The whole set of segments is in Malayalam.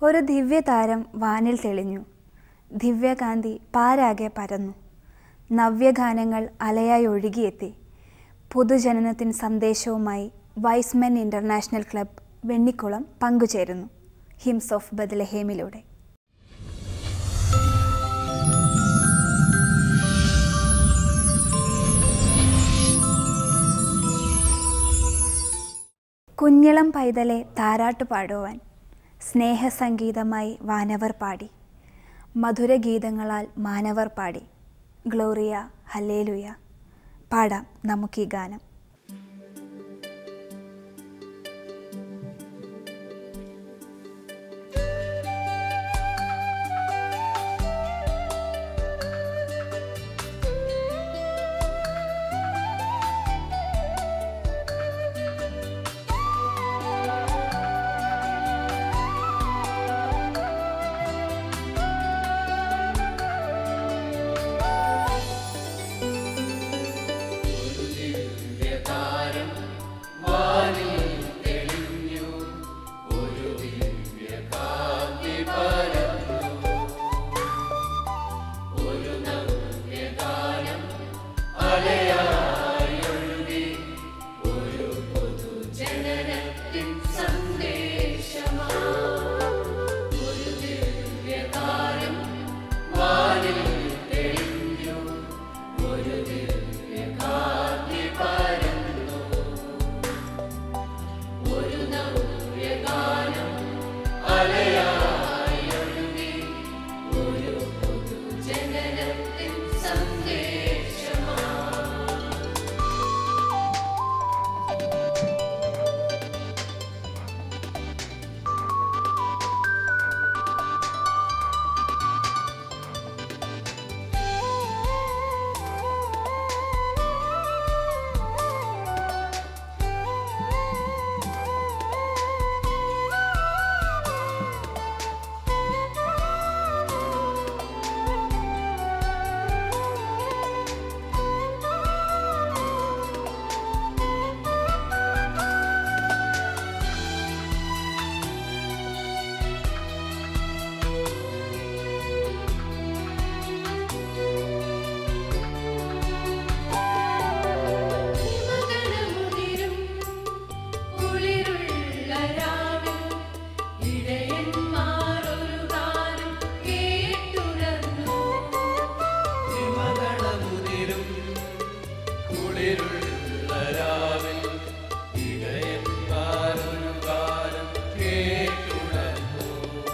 ഒരു ദിവ്യതാരം വാനിൽ തെളിഞ്ഞു ദിവ്യകാന്തി പാരാകെ പരന്നു നവ്യഗാനങ്ങൾ അലയായി ഒഴുകിയെത്തി പുതുജനനത്തിൻ സന്ദേശവുമായി വൈസ്മെൻ ഇൻ്റർനാഷണൽ ക്ലബ് വെണ്ണിക്കുളം പങ്കുചേരുന്നു ഹിംസ് ഓഫ് ബദലഹേമിലൂടെ കുഞ്ഞിളം പൈതലെ താരാട്ട് പാടുവാൻ സ്നേഹസംഗീതമായി വാനവർ പാടി മധുരഗീതങ്ങളാൽ മാനവർ പാടി ഗ്ലോറിയ ഹല്ലേലുയ പാടാം നമുക്ക് ഈ ഗാനം ഹിമഗണമുതിരും കുളിരുള്ള രാവിൽ ഇടയന്മാരൊരു ഗാനം കേട്ടുണർന്നു ഹിമഗണമുതിരും കുളിരുള്ള രാവിൽ ഇടയന്മാരൊരു ഗാനം കേട്ടുണർന്നു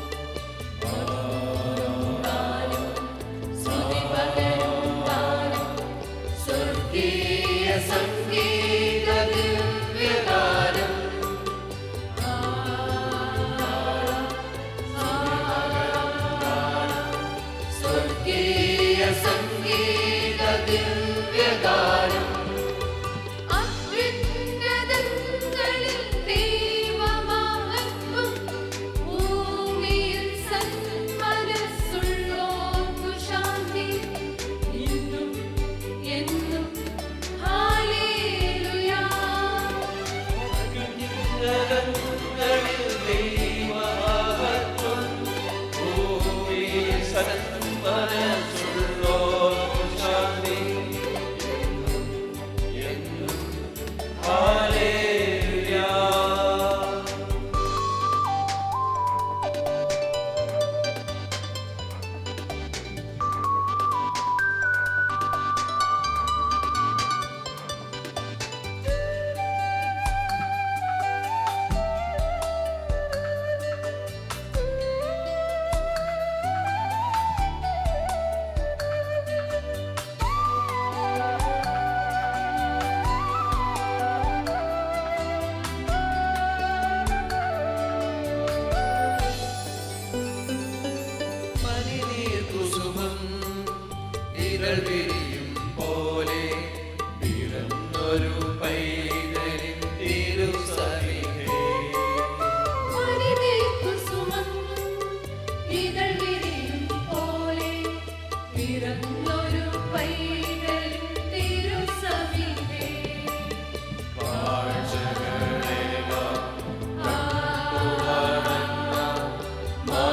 സ്തുതി പകരും ഗാനം സ്വർഗീയ സംഗീത ദിവ്യഗാനം സ്വർഗീയ സംഗീത ദിവ്യഗാനം അത്യുന്നതങ്ങളിൽ ദൈവമഹത്വം ഭൂമിയിൽ സന്മനസ്സുള്ളോർക്കു ശാന്തി ഇന്നും എന്നും ഹല്ലേലൂയ ജഗങ്ങളിൽ ദൈവമഹത്വം ഭൂമിയിൽ സന്മനസ്സുള്ളോർക്കു ശാന്തി എന്നും ഹല്ലേലൂയ മണിനീർ കുസുമം ഇതൾ വിരിയും പോലെ പിറന്നൊരു പൈതലിൻ തിരുസവിധേ കുസുമം ഇതൾ വിരിയും പോലെ പിറന്നൊരു പൈതലിൻ തിരുസവിധേ കാഴ്ചകളേകാം ആ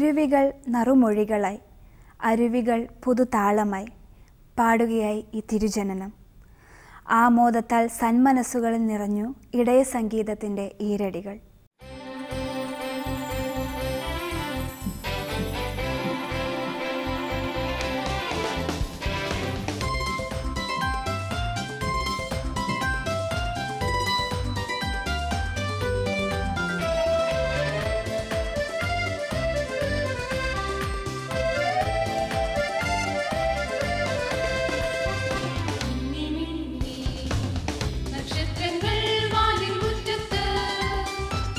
കുരുവികൾ നറുമൊഴികളായി അരുവികൾ പുതുതാളമായി പാടുകയായി ഈ തിരുജനനം ആമോദത്താൽ സന്മനസ്സുകളിൽ നിറഞ്ഞു ഇടയ സംഗീതത്തിൻ്റെ ഈരടികൾ മിന്നി മിന്നി നക്ഷത്രങ്ങൾ വാനിൽ മുറ്റത്ത്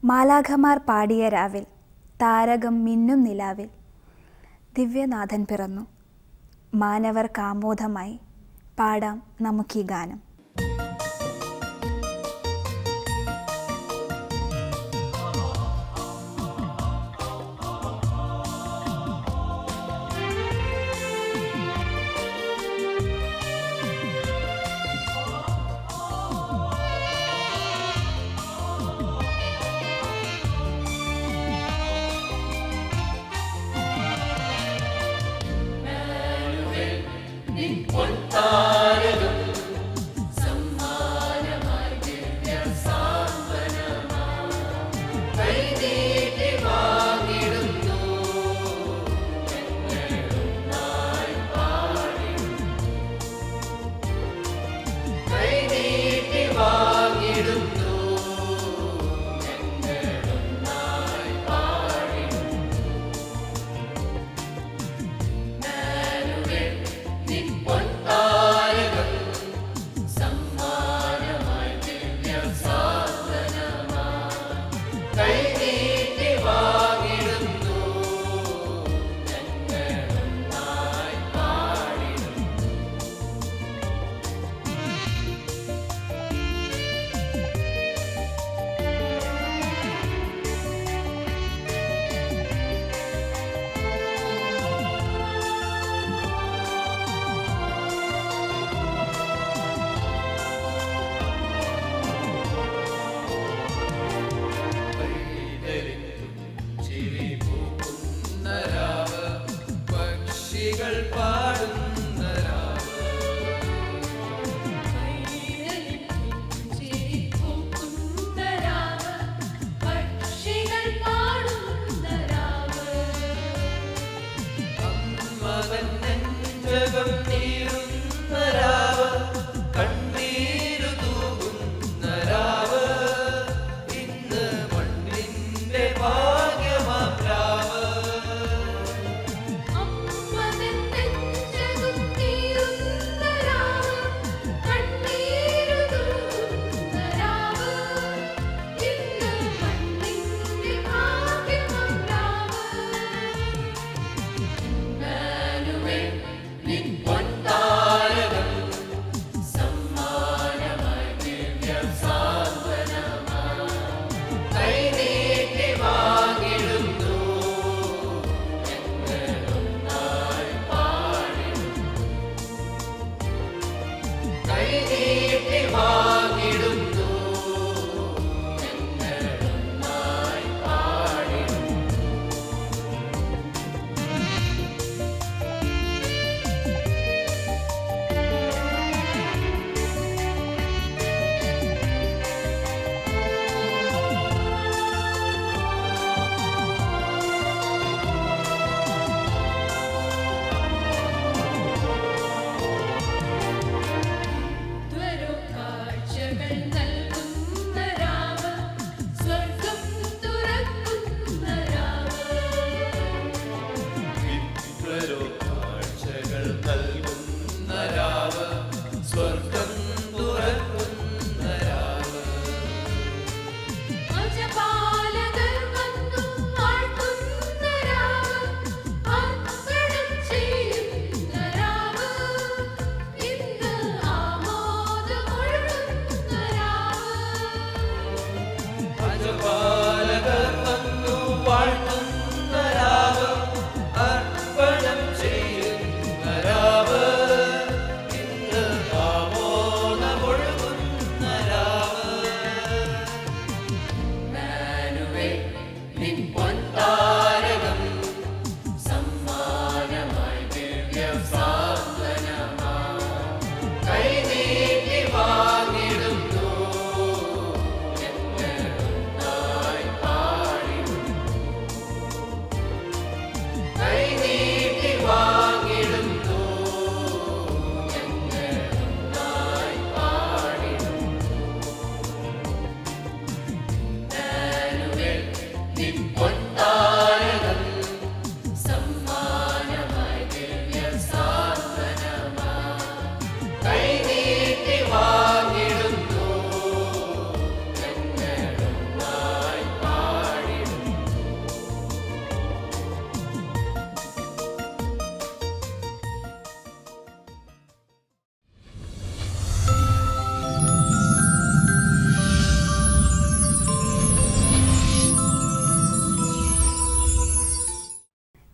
മാലാഖമാർ പാടിയ രാവിൽ താരകം മിന്നും നിലാവിൽ ദിവ്യനാഥൻ പിറന്നു മാനവർ കാമോദമായി പാടാം നമുക്കീ ഗാനം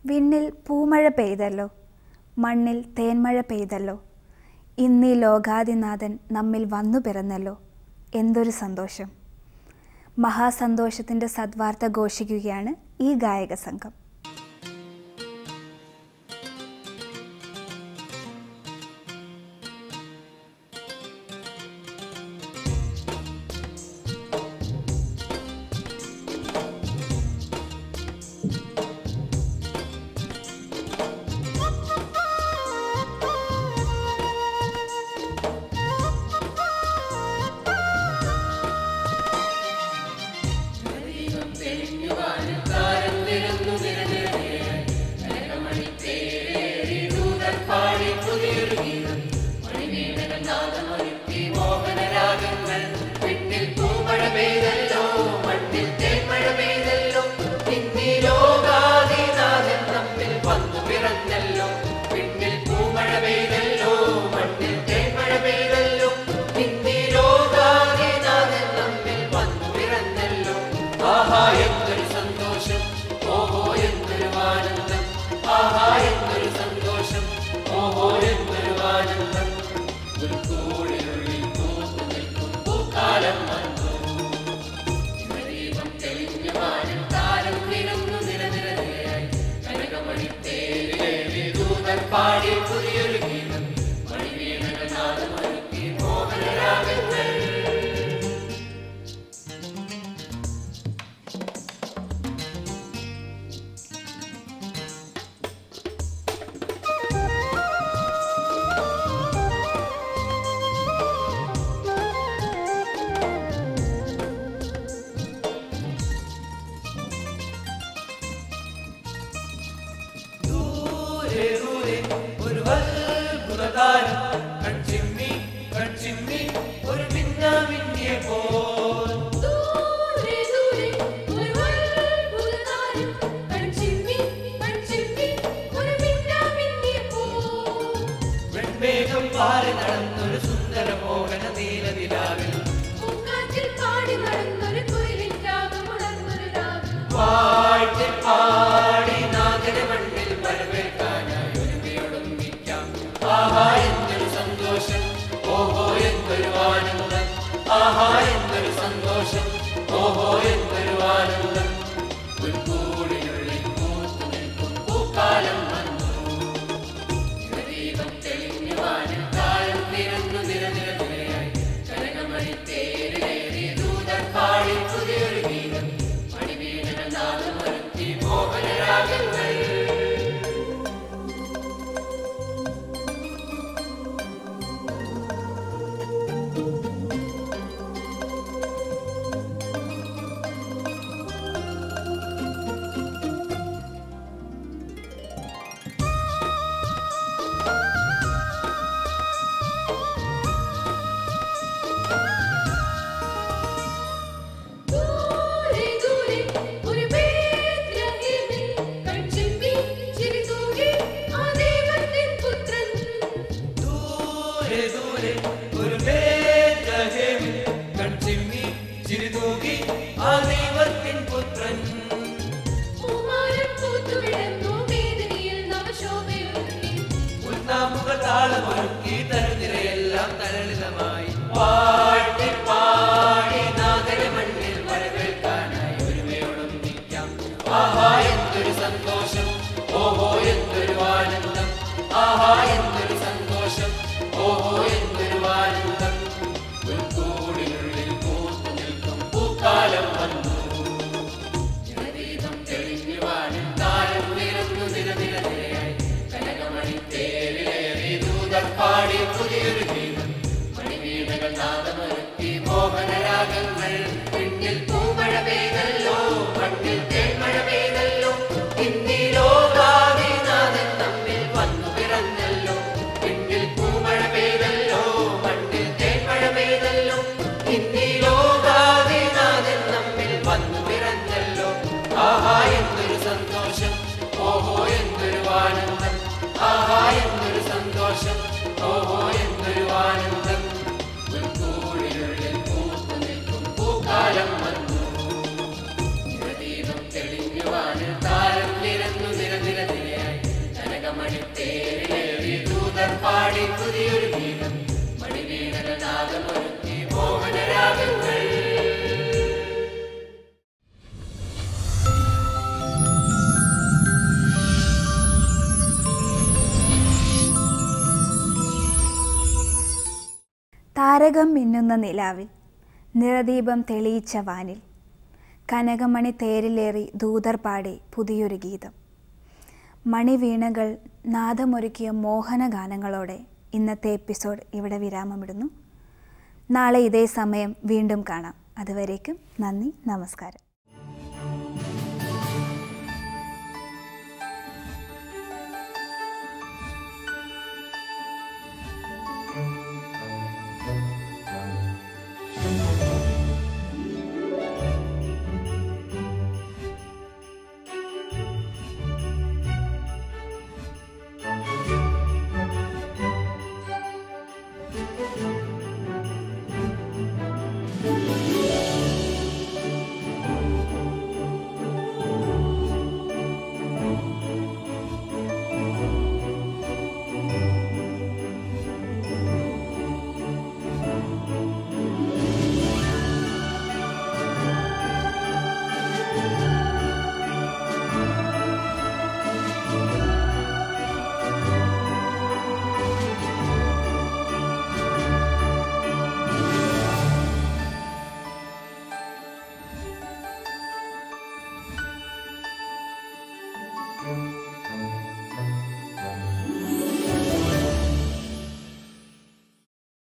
വിണ്ണിൽ പൂമഴ പെയ്തല്ലോ മണ്ണിൽ തേന്മഴ പെയ്തല്ലോ ഇന്നീ ലോകാദിനാഥൻ നമ്മിൽ വന്നു പിറന്നല്ലോ എന്തൊരു സന്തോഷം മഹാസന്തോഷത്തിൻ്റെ സദ്വാർത്ത ഘോഷിക്കുകയാണ് ഈ ഗായക സംഘം ആഹാ എന്തൊരു സന്തോഷം ഓഹോ എന്തൊരു ആനന്ദം ആഹാ എന്തൊരു സന്തോഷം ഓഹോ എന്തൊരു ആനന്ദം ഒരു കോടിനുള്ളിൽ പൂത്തു നിൽക്കും പൂക്കാലം വന്നു ദീപം തെളിഞ്ഞ വാനം താരം നിരന്നു നിരനിരനിരയായി കനകമണി തേരിലേറി ദൂതർ പാടി പുതിയൊരു ഗീതം മണിവീണകൾ നാദമൊരുക്കി മോഹനരാഗങ്ങൾ ദൂരെ ദൂരെ ഒരു അത്ഭുതതാരം കൺചിമ്മി കൺചിമ്മി ഒരു മിന്നാമിന്നിയെ പോൽ ദൂരെ ദൂരെ ഒരു അത്ഭുതതാരം കൺചിമ്മി കൺചിമ്മി ഒരു മിന്നാമിന്നിയെപ്പോൾ വെൺമേഘം പാറി നടന്നൊരു സുന്ദര മോഹന നീലനിലാവിൽ പൂക്കാറ്റിൽ പാടി നടന്നൊരു കുയിലിൻ രാഗമുണർന്നൊരു രാഗം പാട്ടി പാടി നാഗര മണ്ണിൽ വരവേൽക്കാനായി ഒരുമയൊടുങ്ങിക്കാം ആഹാ എന്തൊരു സന്തോഷം ഓഹോ എന്തൊരു ആനന്ദം ആഹാ എന്തൊരു സന്തോഷം ഓഹോ എന്തൊരു ആനന്ദം ഒരു കൂടിനുള്ളിൽ പൂത്തു നിൽക്കും പൂക്കാലം വന്നു ദീപം തെളിഞ്ഞു വാനിൽ താരം നിരന്നു നിരനിര നിരയായി കനകമണി തേരിലേറി ദൂതർ പാടി പുതിയൊരു ഗീതം മണിവീണകൾ നാദമൊരുക്കി മോഹനരാഗങ്ങൾ ദൂരെ ദൂരെ ഒരു ബേത്ലഹേമിൽ കൺചിമ്മി ചിരിതൂകി ആ ദൈവത്തിൻ പുത്രൻ ദൂരെ ദൂരെ ഒരു ബേത്ലഹേമിൽ കൺചിമ്മി ചിരിതൂകി ആ ദൈവത്തിൻ പുത്രൻ പൂമാലം പൂത്തുവിടന്നു വേദനയിൽ നവശോഭയൊരുക്കി ഉൾനാമ്പുകൾ താളമൊരുക്കി തരുനിരയെല്ലാം തരളിതമായി പാട്ടി പാടി നാഗര മണ്ണിൽ വരവേൽക്കാനായി ഒരുമയോടൊന്നിക്കാം ആഹാ എന്തൊരു സന്തോഷം ഓഹോ എന്തൊരു ആനന്ദം ആഹാ എന്തൊരു സന്തോഷം ഓഹോ എന്തൊരു ആനന്ദം ഒരു കൂടിനുള്ളിൽ പൂത്തു നിൽക്കും പൂക്കാലം വന്നു ജനദീപം തെളിഞ്ഞു വാനിൽ താരം നിരന്നു നിരനിര നിരയായി കനകമണി തേരിലേറി ദൂതർ പാടി പുതിയൊരു ഗീതം മണിവീണകൾ നാദമൊരുക്കി മോഹനരാഗങ്ങൾ പിന്നിൽ പൂമഴ പെയ്തല്ലോ മണ്ണിൽ തേന്മഴ പെയ്തല്ലോ ഇന്നീ ലോകാദിനാഥൻ നമ്മിൽ വന്നു പിറന്നല്ലോ പിന്നിൽ താരകം മിന്നുന്ന നിലാവിൽ നിറദീപം തെളിയിച്ച വാനിൽ കനകമണി തേരിലേറി ദൂതർ പാടി പുതിയൊരു ഗീതം മണിവീണകൾ നാദമൊരുക്കിയ മോഹന ഗാനങ്ങളോടെ ഇന്നത്തെ എപ്പിസോഡ് ഇവിടെ വിരാമമിടുന്നു നാളെ ഇതേ സമയം വീണ്ടും കാണാം അതുവരേക്കും നന്ദി നമസ്കാരം